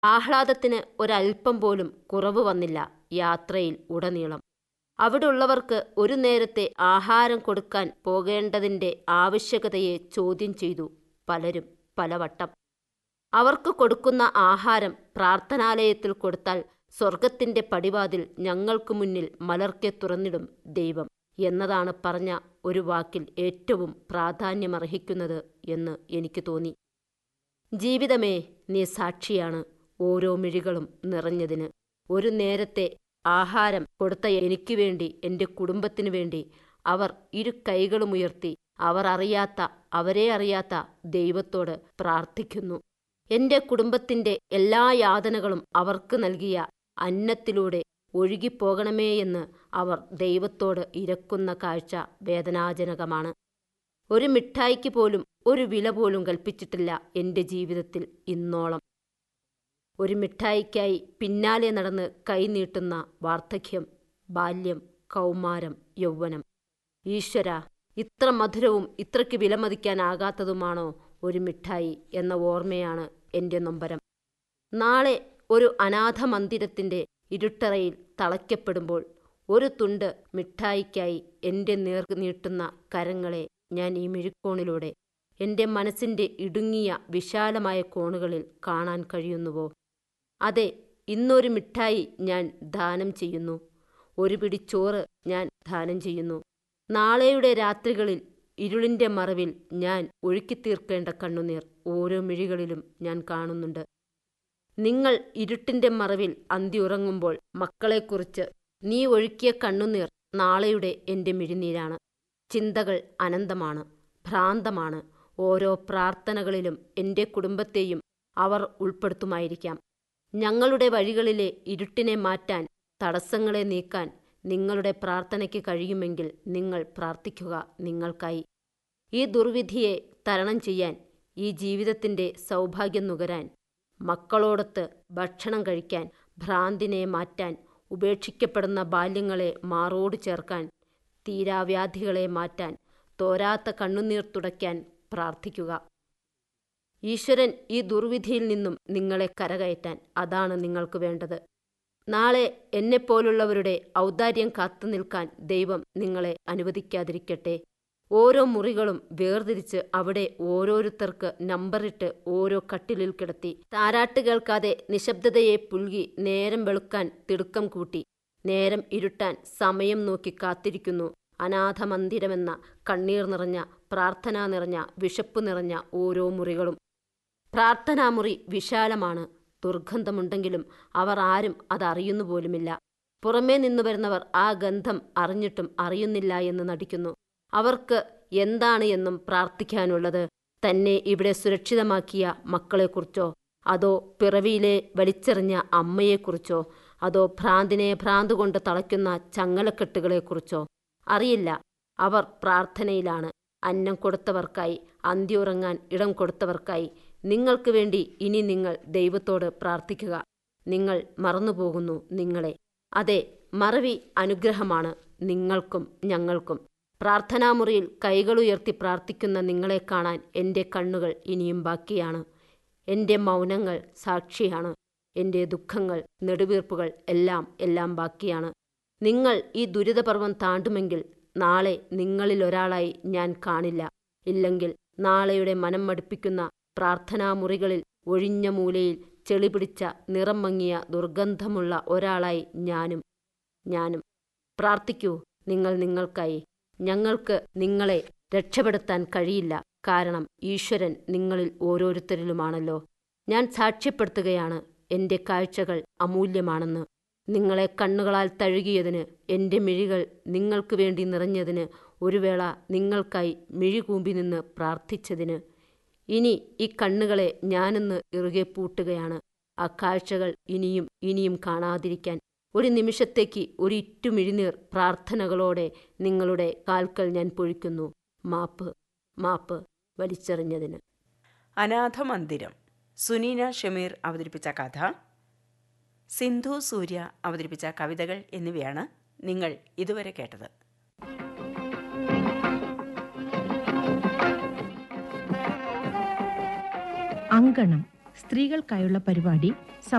ആഹ്ലാദത്തിന് ഒരൽപ്പം പോലും കുറവ് വന്നില്ല യാത്രയിൽ ഉടനീളം അവിടുള്ളവർക്ക് ഒരു നേരത്തെ ആഹാരം കൊടുക്കാൻ പോകേണ്ടതിൻ്റെ ആവശ്യകതയെ ചോദ്യം ചെയ്തു പലരും പലവട്ടം അവർക്ക് കൊടുക്കുന്ന ആഹാരം പ്രാർത്ഥനാലയത്തിൽ കൊടുത്താൽ സ്വർഗത്തിന്റെ പടിവാതിൽ ഞങ്ങൾക്ക് മുന്നിൽ മലർക്കെ തുറന്നിടും ദൈവം എന്നതാണ് പറഞ്ഞ ഒരു വാക്കിൽ ഏറ്റവും പ്രാധാന്യമർഹിക്കുന്നത് എന്ന് എനിക്ക് തോന്നി ജീവിതമേ നീ സാക്ഷിയാണ് ഓരോ മിഴികളും നിറഞ്ഞതിന് ഒരു നേരത്തെ ആഹാരം കൊടുത്ത എനിക്ക് വേണ്ടി എൻ്റെ കുടുംബത്തിനു വേണ്ടി അവർ ഇരു കൈകളുമുയർത്തി അവർ അറിയാത്ത അവരെ അറിയാത്ത ദൈവത്തോട് പ്രാർത്ഥിക്കുന്നു എൻ്റെ കുടുംബത്തിൻ്റെ എല്ലാ യാതനകളും അവർക്ക് നൽകിയ അന്നത്തിലൂടെ ഒഴുകിപ്പോകണമേ എന്ന് അവർ ദൈവത്തോട് ഇരക്കുന്ന കാഴ്ച വേദനാജനകമാണ് ഒരു മിഠായിക്ക് പോലും ഒരു വില പോലും കൽപ്പിച്ചിട്ടില്ല എൻ്റെ ജീവിതത്തിൽ ഇന്നോളം ഒരു മിഠായിക്കായി പിന്നാലെ നടന്ന് കൈനീട്ടുന്ന വാർദ്ധക്യം ബാല്യം കൗമാരം യൗവനം ഈശ്വര ഇത്ര മധുരവും ഇത്രയ്ക്ക് വിലമതിക്കാനാകാത്തതുമാണോ ഒരു മിഠായി എന്ന ഓർമ്മയാണ് എൻ്റെ നൊമ്പരം നാളെ ഒരു അനാഥ മന്ദിരത്തിൻ്റെ ഇരുട്ടറയിൽ തളയ്ക്കപ്പെടുമ്പോൾ ഒരു തുണ്ട് മിഠായിക്കായി എൻ്റെ നേർ നീട്ടുന്ന കരങ്ങളെ ഞാൻ ഈ മിഴിക്കോണിലൂടെ എൻ്റെ മനസ്സിൻ്റെ ഇടുങ്ങിയ വിശാലമായ കോണുകളിൽ കാണാൻ കഴിയുന്നുവോ അതെ ഇന്നൊരു മിഠായി ഞാൻ ദാനം ചെയ്യുന്നു ഒരു പിടി ചോറ് ഞാൻ ദാനം ചെയ്യുന്നു നാളെയുടെ രാത്രികളിൽ ഇരുളിൻ്റെ മറവിൽ ഞാൻ ഒഴുക്കിത്തീർക്കേണ്ട കണ്ണുനീർ ഓരോ മിഴികളിലും ഞാൻ കാണുന്നുണ്ട് നിങ്ങൾ ഇരുട്ടിൻ്റെ മറവിൽ അന്തി ഉറങ്ങുമ്പോൾ മക്കളെക്കുറിച്ച് നീ ഒഴുക്കിയ കണ്ണുനീർ നാളെയുടെ എൻ്റെ മിഴിനീരാണ് ചിന്തകൾ അനന്തമാണ് ഭ്രാന്തമാണ് ഓരോ പ്രാർത്ഥനകളിലും എൻ്റെ കുടുംബത്തെയും അവർ ഉൾപ്പെടുത്തുമായിരിക്കാം ഞങ്ങളുടെ വഴികളിലെ ഇരുട്ടിനെ മാറ്റാൻ തടസ്സങ്ങളെ നീക്കാൻ നിങ്ങളുടെ പ്രാർത്ഥനയ്ക്ക് കഴിയുമെങ്കിൽ നിങ്ങൾ പ്രാർത്ഥിക്കുക നിങ്ങൾക്കായി ഈ ദുർവിധിയെ തരണം ചെയ്യാൻ ഈ ജീവിതത്തിൻ്റെ സൗഭാഗ്യം നുകരാൻ മക്കളോടൊത്ത് ഭക്ഷണം കഴിക്കാൻ ഭ്രാന്തിനെ മാറ്റാൻ ഉപേക്ഷിക്കപ്പെടുന്ന ബാല്യങ്ങളെ മാറോട് ചേർക്കാൻ തീരാവ്യാധികളെ മാറ്റാൻ തോരാത്ത കണ്ണുനീർ തുടയ്ക്കാൻ പ്രാർത്ഥിക്കുക ഈശ്വരൻ ഈ ദുർവിധിയിൽ നിന്നും നിങ്ങളെ കരകയറ്റാൻ അതാണ് നിങ്ങൾക്ക് വേണ്ടത് നാളെ എന്നെപ്പോലുള്ളവരുടെ ഔദാര്യം കാത്തു നിൽക്കാൻ ദൈവം നിങ്ങളെ അനുവദിക്കാതിരിക്കട്ടെ ഓരോ മുറികളും വേർതിരിച്ച് അവിടെ ഓരോരുത്തർക്ക് നമ്പറിട്ട് ഓരോ കട്ടിലിൽ കിടത്തി താരാട്ട് കേൾക്കാതെ നിശബ്ദതയെ പുൽകി നേരം വെളുക്കാൻ തിടുക്കം കൂട്ടി നേരം ഇരുട്ടാൻ സമയം നോക്കി കാത്തിരിക്കുന്നു അനാഥ മന്ദിരമെന്ന കണ്ണീർ നിറഞ്ഞ പ്രാർത്ഥന നിറഞ്ഞ വിശപ്പ് നിറഞ്ഞ ഓരോ മുറികളും പ്രാർത്ഥനാമുറി വിശാലമാണ് ദുർഗന്ധമുണ്ടെങ്കിലും അവർ ആരും അതറിയുന്നു പോലുമില്ല പുറമേ നിന്നു വരുന്നവർ ആ ഗന്ധം അറിഞ്ഞിട്ടും അറിയുന്നില്ല എന്ന് നടിക്കുന്നു അവർക്ക് എന്താണ് എന്നും പ്രാർത്ഥിക്കാനുള്ളത് തന്നെ ഇവിടെ സുരക്ഷിതമാക്കിയ മക്കളെക്കുറിച്ചോ അതോ പിറവിയിലെ വലിച്ചെറിഞ്ഞ അമ്മയെക്കുറിച്ചോ അതോ ഭ്രാന്തിനെ ഭ്രാന്ത് കൊണ്ട് തളയ്ക്കുന്ന ചങ്ങലക്കെട്ടുകളെക്കുറിച്ചോ അറിയില്ല അവർ പ്രാർത്ഥനയിലാണ് അന്നം കൊടുത്തവർക്കായി അന്തിയുറങ്ങാൻ ഇടം കൊടുത്തവർക്കായി നിങ്ങൾക്ക് വേണ്ടി ഇനി നിങ്ങൾ ദൈവത്തോട് പ്രാർത്ഥിക്കുക നിങ്ങൾ മറന്നുപോകുന്നു നിങ്ങളെ അതെ മറവി അനുഗ്രഹമാണ് നിങ്ങൾക്കും ഞങ്ങൾക്കും പ്രാർത്ഥനാമുറിയിൽ കൈകളുയർത്തി പ്രാർത്ഥിക്കുന്ന നിങ്ങളെ കാണാൻ എൻ്റെ കണ്ണുകൾ ഇനിയും ബാക്കിയാണ് എൻ്റെ മൗനങ്ങൾ സാക്ഷിയാണ് എൻ്റെ ദുഃഖങ്ങൾ നെടുവീർപ്പുകൾ എല്ലാം എല്ലാം ബാക്കിയാണ് നിങ്ങൾ ഈ ദുരിതപർവം താണ്ടുമെങ്കിൽ നാളെ നിങ്ങളിൽ ഒരാളായി ഞാൻ കാണില്ല ഇല്ലെങ്കിൽ നാളെയുടെ മനം മടുപ്പിക്കുന്ന പ്രാർത്ഥനാമുറികളിൽ ഒഴിഞ്ഞ മൂലയിൽ ചെളിപിടിച്ച നിറം മങ്ങിയ ദുർഗന്ധമുള്ള ഒരാളായി ഞാനും ഞാനും പ്രാർത്ഥിക്കൂ നിങ്ങൾ നിങ്ങൾക്കായി ഞങ്ങൾക്ക് നിങ്ങളെ രക്ഷപ്പെടുത്താൻ കഴിയില്ല കാരണം ഈശ്വരൻ നിങ്ങളിൽ ഓരോരുത്തരിലുമാണല്ലോ ഞാൻ സാക്ഷ്യപ്പെടുത്തുകയാണ് എൻ്റെ കാഴ്ചകൾ അമൂല്യമാണെന്ന് നിങ്ങളെ കണ്ണുകളാൽ തഴുകിയതിന് എൻ്റെ മിഴികൾ നിങ്ങൾക്ക് വേണ്ടി നിറഞ്ഞതിന് ഒരു വേള നിങ്ങൾക്കായി മിഴികൂമ്പി നിന്ന് പ്രാർത്ഥിച്ചതിന് ഇനി ഈ കണ്ണുകളെ ഞാനൊന്ന് ഇറുകെ പൂട്ടുകയാണ് ആ കാഴ്ചകൾ ഇനിയും ഇനിയും കാണാതിരിക്കാൻ ഒരു നിമിഷത്തേക്ക് ഒരു ഇറ്റുമിഴിനീർ പ്രാർത്ഥനകളോടെ നിങ്ങളുടെ കാൽക്കൽ ഞാൻ പൊഴിക്കുന്നു മാപ്പ് മാപ്പ് വലിച്ചെറിഞ്ഞതിന് അനാഥ മന്ദിരം സുനീന ഷമീർ അവതരിപ്പിച്ച കഥ സിന്ധു സൂര്യ അവതരിപ്പിച്ച കവിതകൾ എന്നിവയാണ് നിങ്ങൾ ഇതുവരെ കേട്ടത് അങ്കണം സ്ത്രീകൾക്കായുള്ള പരിപാടി